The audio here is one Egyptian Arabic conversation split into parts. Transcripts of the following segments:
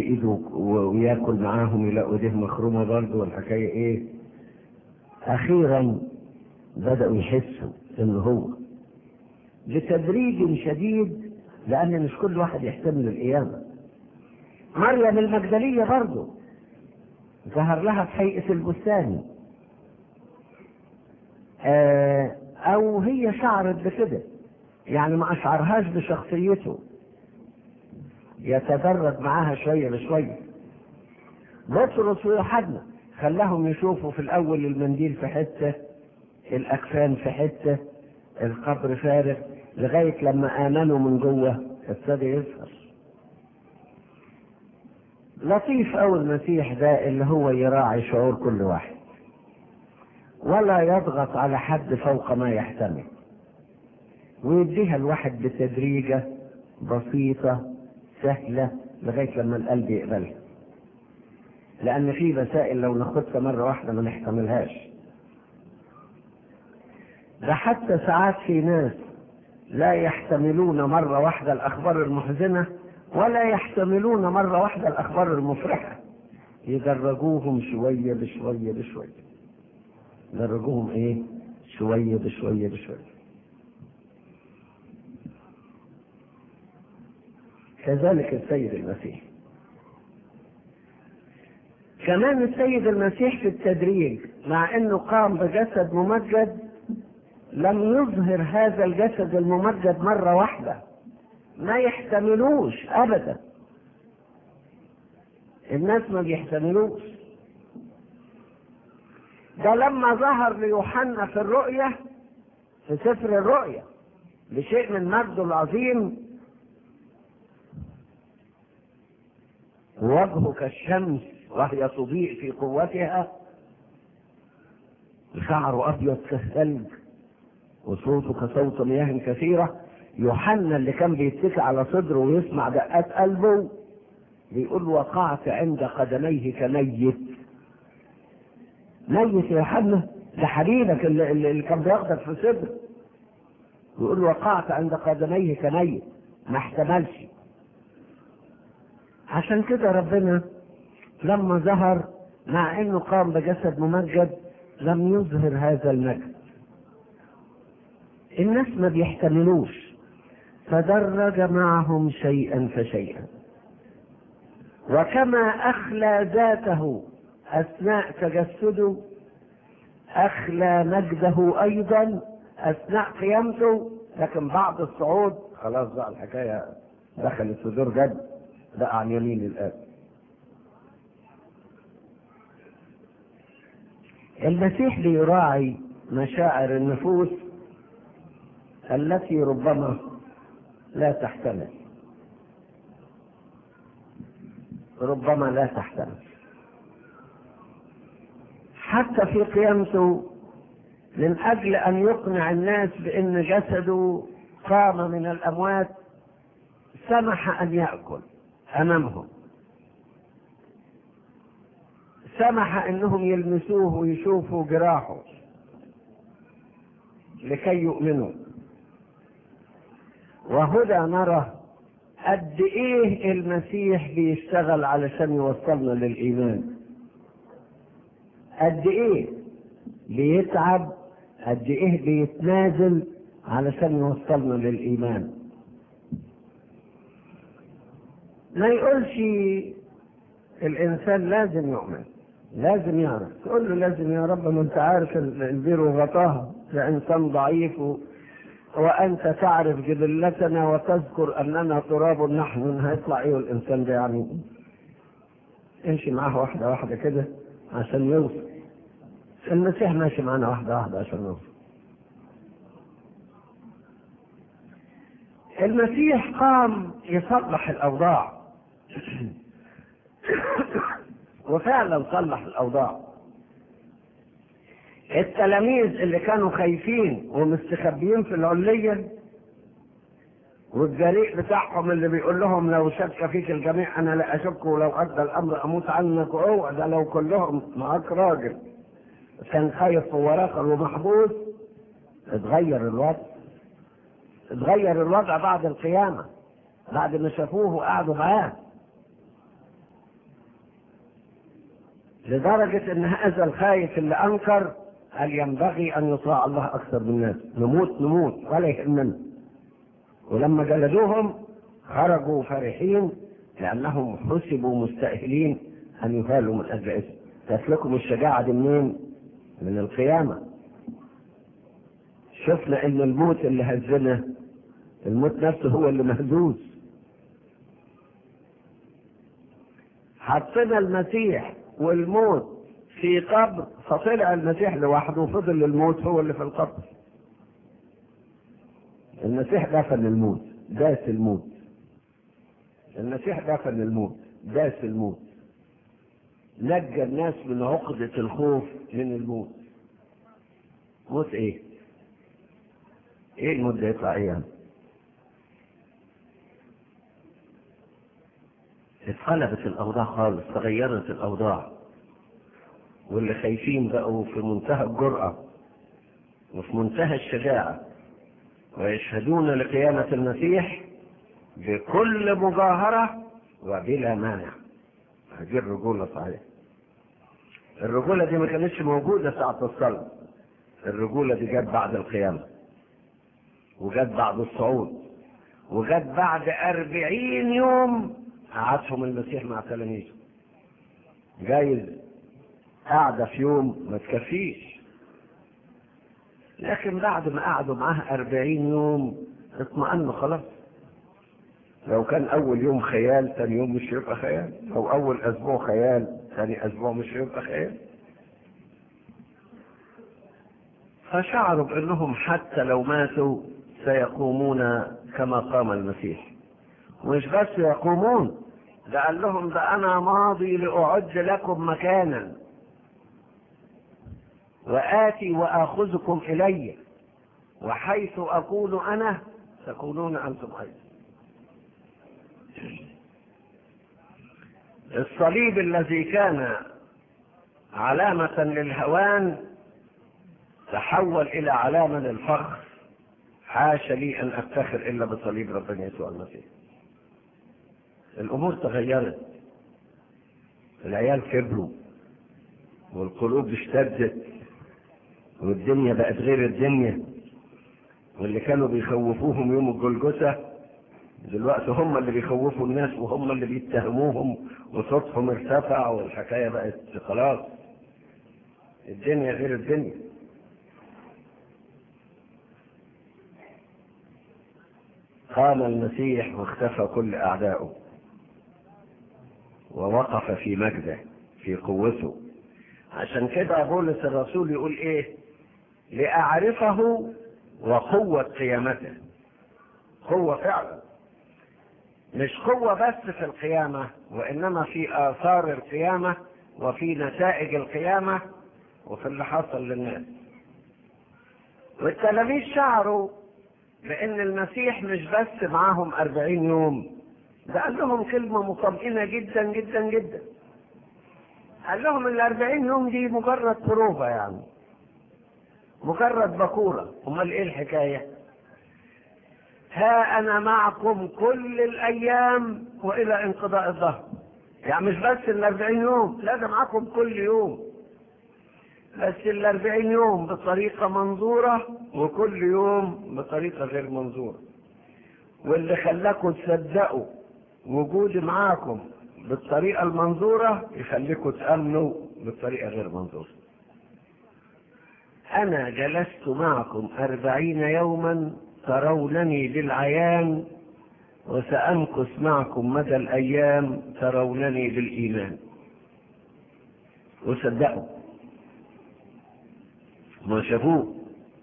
ايده و- وياكل معاهم يلاقوا ايديه مخرومه برضه والحكايه ايه اخيرا بداوا يحسوا ان هو بتدريج شديد لان مش كل واحد يحتمل القيامه مريم المجدليه برضه ظهر لها في هيئه البستان آه، او هي شعرت بكده يعني ما اشعرهاش بشخصيته يتدرج معاها شويه بشويه بطرس ويوحنا خلاهم يشوفوا في الاول المنديل في حته الاكفان في حته القبر فارغ لغايه لما امنوا من جوه ابتدى يظهر لطيف أوي المسيح ده اللي هو يراعي شعور كل واحد ولا يضغط على حد فوق ما يحتمل ويديها الواحد بتدريجة بسيطة سهلة لغاية لما القلب يقبلها لأن في مسائل لو ناخدها مرة واحدة ما نحتملهاش ده حتى ساعات في ناس لا يحتملون مرة واحدة الأخبار المحزنة ولا يحتملون مرة واحدة الأخبار المفرحة يدرجوهم شوية بشوية بشوية يدرجوهم إيه شوية بشوية بشوية كذلك السيد المسيح كمان السيد المسيح في التدريج مع انه قام بجسد ممجد لم يظهر هذا الجسد الممجد مرة واحدة ما يحتملوش ابدا الناس ما بيحتملوش ده لما ظهر ليوحنا في الرؤية في سفر الرؤية بشيء من مجده العظيم وجهه كالشمس وهي تضيء في قوتها شعره ابيض كالثلج وصوته كصوت مياه كثيره يوحنا اللي كان بيتكي على صدره ويسمع دقات قلبه بيقول وقعت عند قدميه كميت ميت يا يوحنا ده حبيبك اللي, اللي كان بياخدك في صدره بيقول وقعت عند قدميه كميت ما احتملش عشان كده ربنا لما ظهر مع انه قام بجسد ممجد لم يظهر هذا المجد الناس ما بيحتملوش فدرج معهم شيئا فشيئا وكما اخلى ذاته اثناء تجسده اخلى مجده ايضا اثناء قيامته لكن بعد الصعود خلاص بقى الحكايه دخلت في دور جد بقى عن يمين الاب المسيح بيراعي مشاعر النفوس التي ربما لا تحتمل ربما لا تحتمل حتى في قيامته من اجل ان يقنع الناس بان جسده قام من الاموات سمح ان ياكل امامهم سمح انهم يلمسوه ويشوفوا جراحه لكي يؤمنوا وهنا نرى قد ايه المسيح بيشتغل علشان يوصلنا للايمان قد ايه بيتعب قد ايه بيتنازل علشان يوصلنا للايمان ما يقولش الانسان لازم يؤمن لازم يعرف تقول له لازم يا رب ما انت عارف البير وغطاها ده انسان ضعيف و... وانت تعرف جبلتنا وتذكر اننا تراب نحن هيطلع ايه الانسان ده يعني امشي معاه واحده واحده كده عشان يوصل المسيح ماشي معانا واحده واحده عشان نوصل المسيح قام يصلح الاوضاع وفعلا صلح الاوضاع التلاميذ اللي كانوا خايفين ومستخبيين في العلية والجريء بتاعهم اللي بيقول لهم لو شك فيك الجميع انا لا اشك ولو ادى الامر اموت عنك اوعى ده لو كلهم معاك راجل كان خايف وراقر ومحبوس اتغير الوضع اتغير الوضع بعد القيامة بعد ما شافوه وقعدوا معاه لدرجة ان هذا الخايف اللي انكر قال ينبغي ان يطاع الله اكثر من الناس نموت نموت ولا يهمنا ولما جلدوهم خرجوا فرحين لانهم حسبوا مستأهلين ان يهالوا من اجل اسم تسلكم الشجاعة دي منين؟ من القيامة شفنا ان الموت اللي هزنا الموت نفسه هو اللي مهزوز حطينا المسيح والموت في قبر فطلع المسيح لوحده وفضل الموت هو اللي في القبر المسيح دفن الموت داس الموت المسيح دفن الموت داس الموت نجى الناس من عقدة الخوف من الموت موت ايه ايه الموت ده يطلع ايه يعني اتقلبت الاوضاع خالص تغيرت الاوضاع واللي خايفين بقوا في منتهى الجرأة وفي منتهى الشجاعة ويشهدون لقيامة المسيح بكل مظاهرة وبلا مانع هذه الرجولة صحيح الرجولة دي ما كانتش موجودة ساعة الصلاة الرجولة دي جت بعد القيامة وجت بعد الصعود وجت بعد أربعين يوم قعدهم المسيح مع تلاميذه جايز قاعدة في يوم ما تكفيش لكن بعد ما قعدوا معاه أربعين يوم اطمأنوا خلاص لو كان أول يوم خيال ثاني يوم مش هيبقى خيال أو أول أسبوع خيال ثاني أسبوع مش هيبقى خيال فشعروا بأنهم حتى لو ماتوا سيقومون كما قام المسيح مش بس يقومون ده قال لهم ده أنا ماضي لأعد لكم مكانا وآتي وآخذكم إلي وحيث أكون أنا تكونون أنتم أيضا الصليب الذي كان علامة للهوان تحول إلى علامة للفخر حاش لي أن أفتخر إلا بصليب ربنا يسوع المسيح الأمور تغيرت العيال كبروا والقلوب اشتدت والدنيا بقت غير الدنيا واللي كانوا بيخوفوهم يوم الجلجثة دلوقتي هم اللي بيخوفوا الناس وهم اللي بيتهموهم وصوتهم ارتفع والحكاية بقت خلاص الدنيا غير الدنيا قام المسيح واختفى كل أعدائه ووقف في مجده في قوته عشان كده بولس الرسول يقول ايه لأعرفه وقوة قيامته قوة فعلا مش قوة بس في القيامة وإنما في آثار القيامة وفي نتائج القيامة وفي اللي حصل للناس والتلاميذ شعروا بأن المسيح مش بس معاهم أربعين يوم ده قال لهم كلمة مطمئنة جدا جدا جدا قال لهم الأربعين يوم دي مجرد بروفة يعني مجرد بكورة امال ايه الحكاية ها انا معكم كل الايام والى انقضاء الظهر يعني مش بس الاربعين يوم لا ده معكم كل يوم بس الاربعين يوم بطريقة منظورة وكل يوم بطريقة غير منظورة واللي خلاكم تصدقوا وجودي معاكم بالطريقة المنظورة يخليكم تأمنوا بالطريقة غير منظورة أنا جلست معكم أربعين يوما ترونني بالعيان وسأمكث معكم مدى الأيام ترونني بالإيمان وصدقوا ما شافوه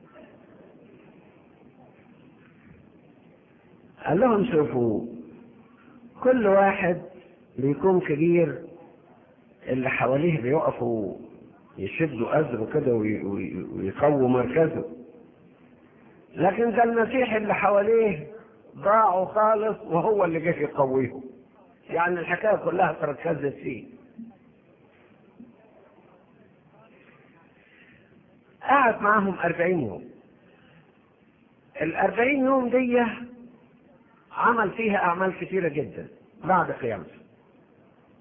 قال لهم شوفوا كل واحد بيكون كبير اللي حواليه بيقفوا يشدوا أزره كده ويقووا مركزه لكن ده المسيح اللي حواليه ضاعوا خالص وهو اللي جه يقويهم يعني الحكاية كلها تركزت فيه قعد معاهم أربعين يوم الأربعين يوم دي عمل فيها أعمال كثيرة جدا بعد قيامته